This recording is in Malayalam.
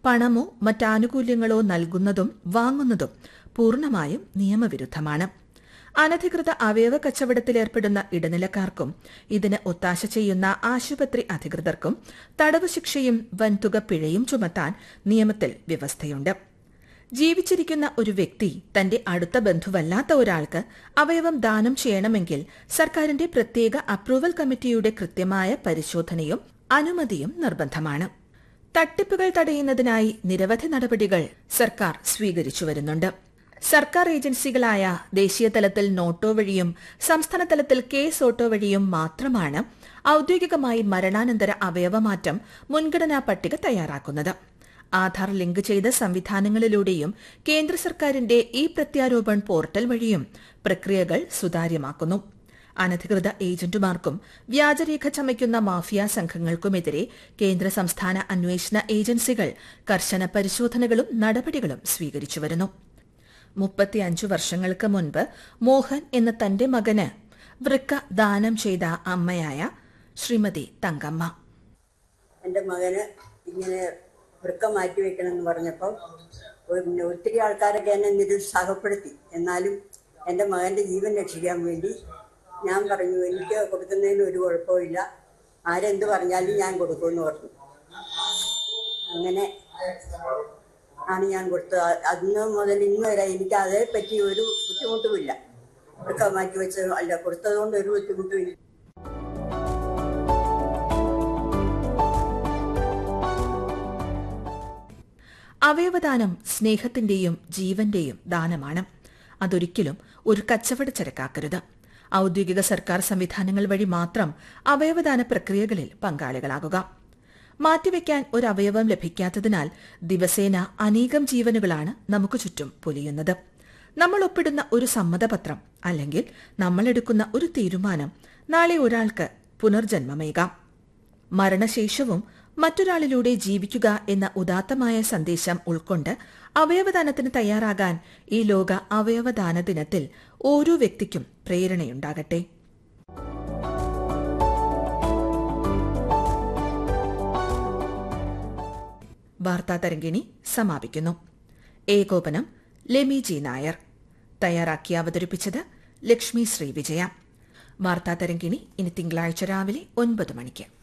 പണമോ മറ്റാനുകൂല്യങ്ങളോ നൽകുന്നതും വാങ്ങുന്നതും പൂർണ്ണമായും നിയമവിരുദ്ധമാണ് അനധികൃത അവയവ കച്ചവടത്തിലേർപ്പെടുന്ന ഇടനിലക്കാർക്കും ഇതിന് ഒത്താശ ചെയ്യുന്ന ആശുപത്രി അധികൃതർക്കും തടവ് ശിക്ഷയും വൻതുക പിഴയും ചുമത്താൻ നിയമത്തിൽ വ്യവസ്ഥയുണ്ട് ജീവിച്ചിരിക്കുന്ന ഒരു വ്യക്തി തന്റെ അടുത്ത ബന്ധുവല്ലാത്ത ഒരാൾക്ക് അവയവം ദാനം ചെയ്യണമെങ്കിൽ സർക്കാരിന്റെ പ്രത്യേക അപ്രൂവൽ കമ്മിറ്റിയുടെ കൃത്യമായ പരിശോധനയും അനുമതിയും നിർബന്ധമാണ് തട്ടിപ്പുകൾ തടയുന്നതിനായി നിരവധി നടപടികൾ സർക്കാർ സ്വീകരിച്ചു വരുന്നുണ്ട് സർക്കാർ ഏജൻസികളായ ദേശീയ തലത്തിൽ നോട്ടോ വഴിയും സംസ്ഥാന തലത്തിൽ കേസ് ഓട്ടോ വഴിയും മാത്രമാണ് ഔദ്യോഗികമായി മരണാനന്തര അവയവമാറ്റം മുൻഗണനാ പട്ടിക തയ്യാറാക്കുന്നത് ആധാർ ലിങ്ക് ചെയ്ത സംവിധാനങ്ങളിലൂടെയും കേന്ദ്ര സർക്കാരിന്റെ ഈ പ്രത്യാരോപൺ പോർട്ടൽ വഴിയും പ്രക്രിയകൾ സുതാര്യമാക്കുന്നു അനധികൃത ഏജന്റുമാർക്കും വ്യാജരേഖ ചമയ്ക്കുന്ന മാഫിയ സംഘങ്ങൾക്കുമെതിരെ കേന്ദ്ര സംസ്ഥാന അന്വേഷണ ഏജൻസികൾ കർശന പരിശോധനകളും നടപടികളും സ്വീകരിച്ചു വരുന്നു മുപ്പത്തിയഞ്ചു വർഷങ്ങൾക്ക് മുൻപ് മോഹൻ എന്ന തന്റെ മകന് വൃക്ക ദാനം ചെയ്ത അമ്മയായ ശ്രീമതി തങ്കമ്മ എൻ്റെ മകന് ഇങ്ങനെ വൃക്ക മാറ്റി വെക്കണമെന്ന് പറഞ്ഞപ്പോൾ പിന്നെ ഒത്തിരി ആൾക്കാരൊക്കെ എന്നെ നിരുത്സാഹപ്പെടുത്തി എന്നാലും എൻ്റെ മകൻ്റെ ജീവൻ രക്ഷിക്കാൻ വേണ്ടി ഞാൻ പറഞ്ഞു എനിക്ക് കൊടുക്കുന്നതിന് ഒരു കുഴപ്പമില്ല ആരെന്ത് പറഞ്ഞാലും ഞാൻ കൊടുക്കുമെന്ന് പറഞ്ഞു അങ്ങനെ ആണ് ഞാൻ കൊടുത്തത് അ- അന്ന് മുതൽ ഇന്ന് വരെ എനിക്ക് അതേപ്പറ്റി ഒരു ബുദ്ധിമുട്ടുമില്ല വൃക്ക മാറ്റി വെച്ചത് അല്ല കൊടുത്തതുകൊണ്ട് ഒരു ബുദ്ധിമുട്ടും ഇല്ല അവയവദാനം സ്നേഹത്തിന്റെയും ജീവന്റെയും ദാനമാണ് അതൊരിക്കലും ഒരു കച്ചവട ചരക്കാക്കരുത് ഔദ്യോഗിക സർക്കാർ സംവിധാനങ്ങൾ വഴി മാത്രം അവയവദാന പ്രക്രിയകളിൽ പങ്കാളികളാകുക മാറ്റിവെക്കാൻ ഒരു അവയവം ലഭിക്കാത്തതിനാൽ ദിവസേന അനേകം ജീവനുകളാണ് നമുക്ക് ചുറ്റും പൊലിയുന്നത് നമ്മൾ ഒപ്പിടുന്ന ഒരു സമ്മതപത്രം അല്ലെങ്കിൽ നമ്മളെടുക്കുന്ന ഒരു തീരുമാനം നാളെ ഒരാൾക്ക് പുനർജന്മമേകാം മരണശേഷവും മറ്റൊരാളിലൂടെ ജീവിക്കുക എന്ന ഉദാത്തമായ സന്ദേശം ഉൾക്കൊണ്ട് അവയവദാനത്തിന് തയ്യാറാകാൻ ഈ ലോക അവയവദാന ദിനത്തിൽ ഓരോ വ്യക്തിക്കും പ്രേരണയുണ്ടാകട്ടെ വാർത്താ തരംഗിണി സമാപിക്കുന്നു ഏകോപനം ലെമി ജി നായർ തയ്യാറാക്കി അവതരിപ്പിച്ചത് ലക്ഷ്മി ശ്രീ വിജയ വാർത്താ തരംഗിണി ഇനി തിങ്കളാഴ്ച രാവിലെ ഒൻപത് മണിക്ക്